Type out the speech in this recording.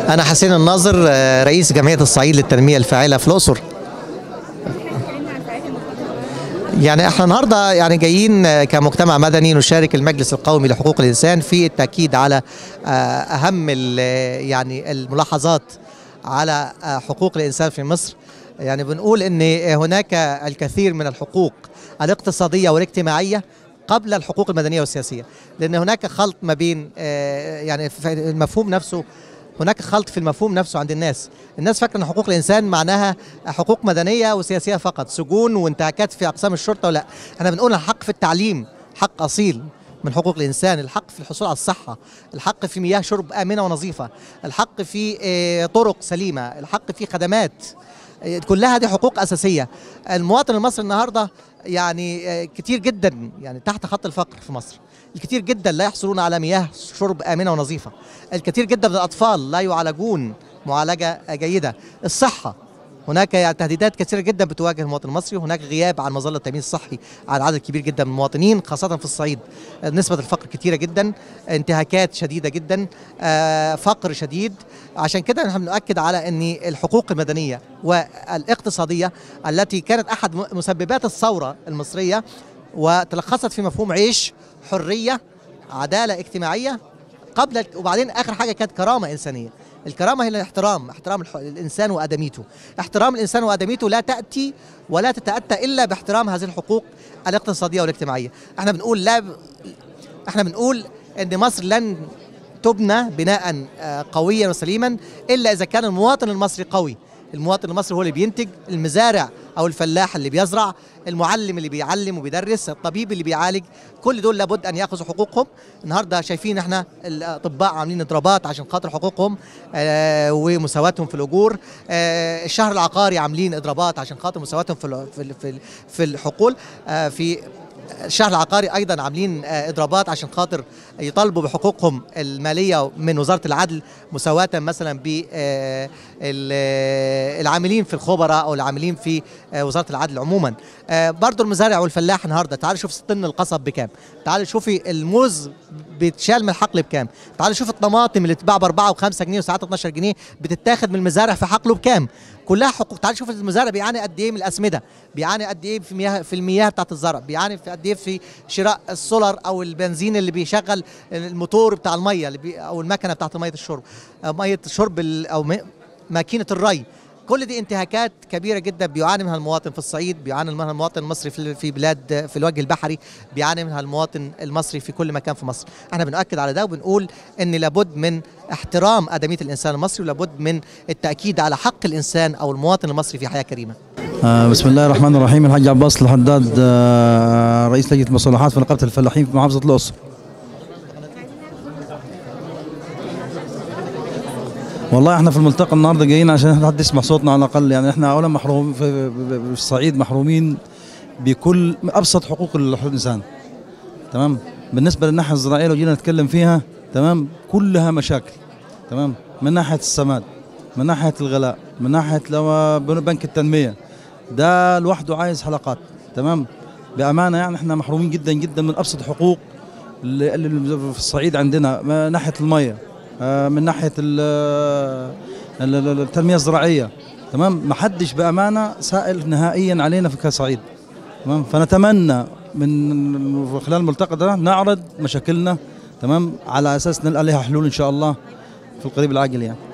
أنا حسين الناظر آه، رئيس جمعية الصعيد للتنمية الفاعلة في الأقصر يعني احنا النهارده يعني جايين آه، كمجتمع مدني نشارك المجلس القومي لحقوق الانسان في التاكيد على آه، اهم ال- يعني الملاحظات على آه، حقوق الانسان في مصر يعني بنقول ان هناك الكثير من الحقوق الاقتصاديه والاجتماعيه قبل الحقوق المدنيه والسياسيه لان هناك خلط ما بين آه، يعني في المفهوم نفسه هناك خلط في المفهوم نفسه عند الناس الناس فاكره ان حقوق الانسان معناها حقوق مدنيه وسياسيه فقط سجون وانتهاكات في اقسام الشرطه ولا احنا بنقول الحق في التعليم حق اصيل من حقوق الانسان الحق في الحصول على الصحه الحق في مياه شرب امنه ونظيفه الحق في آه، طرق سليمه الحق في خدمات آه، كلها دي حقوق اساسيه المواطن المصري النهارده يعني آه، كتير جدا يعني تحت خط الفقر في مصر الكثير جدا لا يحصلون على مياه شرب امنه ونظيفه الكثير جدا من الاطفال لا يعالجون معالجه جيده الصحه هناك يعني تهديدات كثيرة جدا بتواجه المواطن المصري هناك غياب عن مظلة التأمين الصحي على عدد كبير جدا من المواطنين خاصة في الصعيد نسبة الفقر كثيرة جدا انتهاكات شديدة جدا آه، فقر شديد عشان كده نحن بنؤكد على أن الحقوق المدنية والاقتصادية التي كانت أحد م- مسببات الثورة المصرية وتلخصت في مفهوم عيش حرية عدالة اجتماعية قبل وبعدين اخر حاجه كانت كرامه انسانيه الكرامه هي الاحترام احترام الح- الانسان وادميته احترام الانسان وادميته لا تاتي ولا تتاتى الا باحترام هذه الحقوق الاقتصاديه والاجتماعيه احنا بنقول لا ب... احنا بنقول ان مصر لن تبنى بناء آه، قويا وسليما الا اذا كان المواطن المصري قوي المواطن المصري هو اللي بينتج المزارع او الفلاح اللي بيزرع المعلم اللي بيعلم وبيدرس الطبيب اللي بيعالج كل دول لابد ان ياخذوا حقوقهم النهارده شايفين احنا الاطباء عاملين اضرابات عشان خاطر حقوقهم آه ومساواتهم في الاجور آه الشهر العقاري عاملين اضرابات عشان خاطر مساواتهم في ال- في ال- في, ال- في الحقول آه في الشهر العقاري ايضا عاملين آه، اضرابات عشان خاطر يطالبوا بحقوقهم الماليه من وزاره العدل مساواه مثلا ب آه، ال- آه، العاملين في الخبراء او العاملين في آه، وزاره العدل عموما آه، برضو المزارع والفلاح النهارده تعالوا شوف طن القصب بكام تعالوا شوفي الموز بيتشال من الحقل بكام تعالوا شوف الطماطم اللي تتباع ب 4 و5 جنيه وساعات 12 جنيه بتتاخد من المزارع في حقله بكام كلها حقوق تعال شوف المزارع بيعاني قد ايه من الاسمده بيعاني قد ايه في مياه في المياه بتاعت الزرع بيعاني في قد ايه في شراء السولار او البنزين اللي بيشغل الموتور بتاع الميه اللي بي او المكنه بتاعت ميه الشرب أو ميه شرب ال- او م- ماكينه الري كل دي انتهاكات كبيره جدا بيعاني منها المواطن في الصعيد بيعاني منها المواطن المصري في في بلاد في الوجه البحري بيعاني منها المواطن المصري في كل مكان في مصر احنا بنؤكد على ده وبنقول ان لابد من احترام ادميه الانسان المصري ولابد من التاكيد على حق الانسان او المواطن المصري في حياه كريمه آه، بسم الله الرحمن الرحيم الحاج عباس الحداد آه، رئيس لجنه المصالحات في نقابه الفلاحين في محافظه الاقصر والله احنا في الملتقى النهارده جايين عشان حد يسمع صوتنا على الاقل يعني احنا اولا محروم في, في الصعيد محرومين بكل ابسط حقوق الانسان تمام بالنسبه للناحيه الزراعيه لو جينا نتكلم فيها تمام كلها مشاكل تمام من ناحيه السماد من ناحيه الغلاء من ناحيه لو بنك التنميه ده لوحده عايز حلقات تمام بامانه يعني احنا محرومين جدا جدا من ابسط حقوق اللي اللي في الصعيد عندنا من ناحيه الميه آه، من ناحيه ال- ال- ال- التنميه الزراعيه تمام ما حدش بامانه سائل نهائيا علينا في كصعيد تمام فنتمنى من خلال الملتقى ده نعرض مشاكلنا تمام على اساس نلقى لها حلول ان شاء الله في القريب العاجل يعني